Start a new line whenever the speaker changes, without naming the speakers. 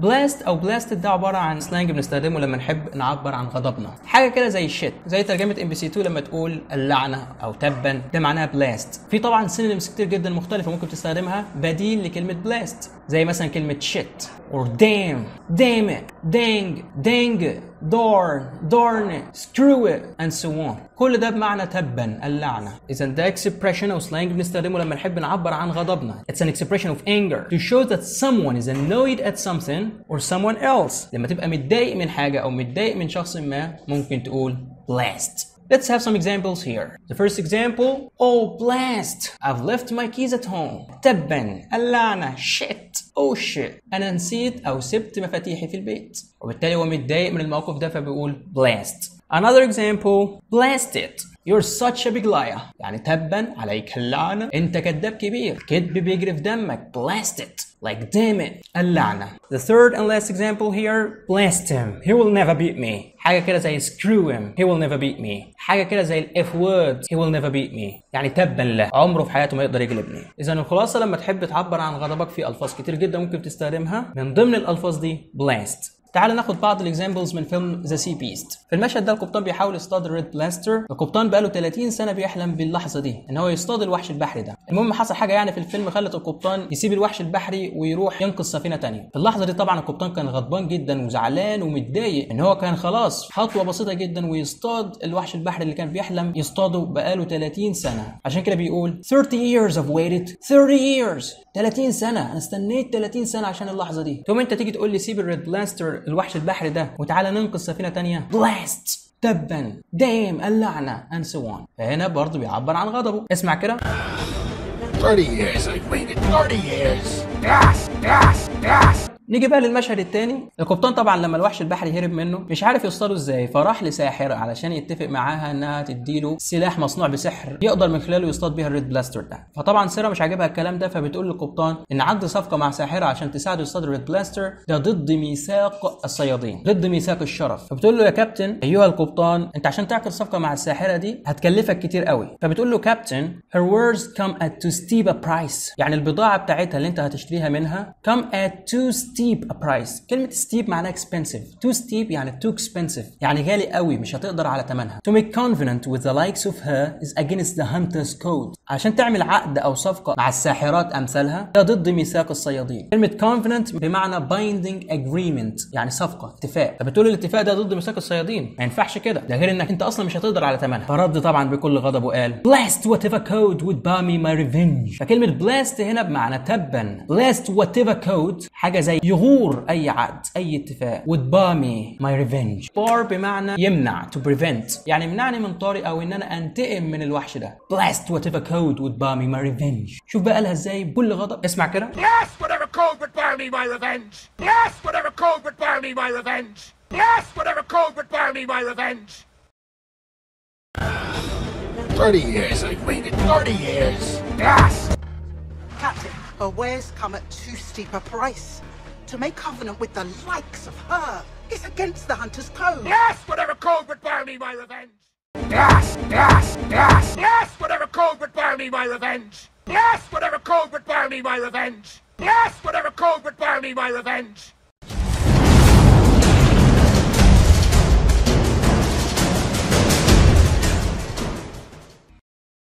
blessed او blasted ده عباره عن سلانج بنستخدمه لما نحب نعبر عن غضبنا حاجه كده زي shit زي ترجمه ام بي سي 2 لما تقول اللعنه او تبا ده معناها blessed في طبعا سينونيمز كتير جدا مختلفه ممكن تستخدمها بديل لكلمه blessed زي مثلا كلمه shit or damn damn it dang dang it darn darn it screw it and so on كل ده بمعنى تبا اللعنه اذا ده expression او سلانج بنستخدمه لما نحب نعبر عن غضبنا it's an expression of anger to show that someone is annoyed at something or someone else لما تبقى متضايق من حاجه او متضايق من شخص ما ممكن تقول blessed Let's have some examples here. The first example, oh blast, I've left my keys at home. تبا اللعنة shit oh shit أنا نسيت أو سبت مفاتيحي في البيت. وبالتالي هو متضايق من الموقف ده فبيقول blast. Another example, blast it. You're such a big liar. يعني تبا عليك اللعنة أنت كذاب كبير. كذب بيجري في دمك. Blast it. Like damn it. اللعنة. The third and last example here, blast him. He will never beat me. حاجة كده زي screw him. He will never beat me. حاجة كده زي ال F word. He will never beat me. يعني تبا له. عمره في حياته ما يقدر يغلبني. إذا الخلاصة لما تحب تعبر عن غضبك في ألفاظ كتير جدا ممكن تستخدمها. من ضمن الألفاظ دي blast. تعال ناخد بعض الاكزامبلز من فيلم ذا سي بيست في المشهد ده القبطان بيحاول يصطاد الريد بلاستر القبطان بقاله 30 سنه بيحلم باللحظه دي ان هو يصطاد الوحش البحري ده المهم حصل حاجه يعني في الفيلم خلت القبطان يسيب الوحش البحري ويروح ينقذ سفينه تانية في اللحظه دي طبعا القبطان كان غضبان جدا وزعلان ومتضايق ان هو كان خلاص خطوه بسيطه جدا ويصطاد الوحش البحري اللي كان بيحلم يصطاده بقاله 30 سنه عشان كده بيقول 30 years I've waited 30 years 30 سنه انا استنيت 30 سنه عشان اللحظه دي ثم انت تيجي تقول لي سيب الريد بلاستر الوحش البحري ده وتعالى ننقذ سفينه تانية بلاست تبا دايم اللعنه and so on فهنا برضه بيعبر عن غضبه اسمع كده
30 years I've waited. 30 years. Yes, yes, yes.
نيجي بقى للمشهد التاني القبطان طبعا لما الوحش البحري هرب منه مش عارف يصطاده ازاي فراح لساحر علشان يتفق معاها انها تديله سلاح مصنوع بسحر يقدر من خلاله يصطاد بيها الريد بلاستر ده فطبعا سيرا مش عاجبها الكلام ده فبتقول للقبطان ان عقد صفقه مع ساحره عشان تساعده يصطاد الريد بلاستر ده ضد ميثاق الصيادين ضد ميثاق الشرف فبتقول له يا كابتن ايها القبطان انت عشان تعقد صفقه مع الساحره دي هتكلفك كتير قوي فبتقول له كابتن her words come at too steep a price يعني البضاعه بتاعتها اللي انت هتشتريها منها come at too steep a price كلمة steep معناها expensive too steep يعني too expensive يعني غالي قوي مش هتقدر على ثمنها to make covenant with the likes of her is against the hunter's code عشان تعمل عقد أو صفقة مع الساحرات أمثالها ده ضد ميثاق الصيادين كلمة covenant بمعنى binding agreement يعني صفقة اتفاق فبتقول الاتفاق ده ضد ميثاق الصيادين ما ينفعش كده ده غير انك انت اصلا مش هتقدر على ثمنها فرد طبعا بكل غضب وقال blessed whatever code would buy me my revenge فكلمة blessed هنا بمعنى تبا blessed whatever code حاجة زي يغور اي عقد اي اتفاق would buy me my revenge bar بمعنى يمنع to prevent يعني يمنعني من طاري او ان انا انتقم من الوحش ده blessed whatever code would buy me my revenge شوف بقى قالها ازاي بكل غضب اسمع كده
Yes, whatever code would buy me my revenge. Yes, whatever code would buy me my revenge. Yes, whatever code would buy me my revenge. 30 years I've waited. 30 years. Yes.
Captain, her wares come at too steep a price. To make covenant with the likes of her is against the hunter's code.
Yes, whatever code would buy me my revenge. Yes, yes, yes. Yes, whatever code would buy me my revenge. Yes, whatever code would buy me my revenge. Yes, whatever code would buy me my revenge.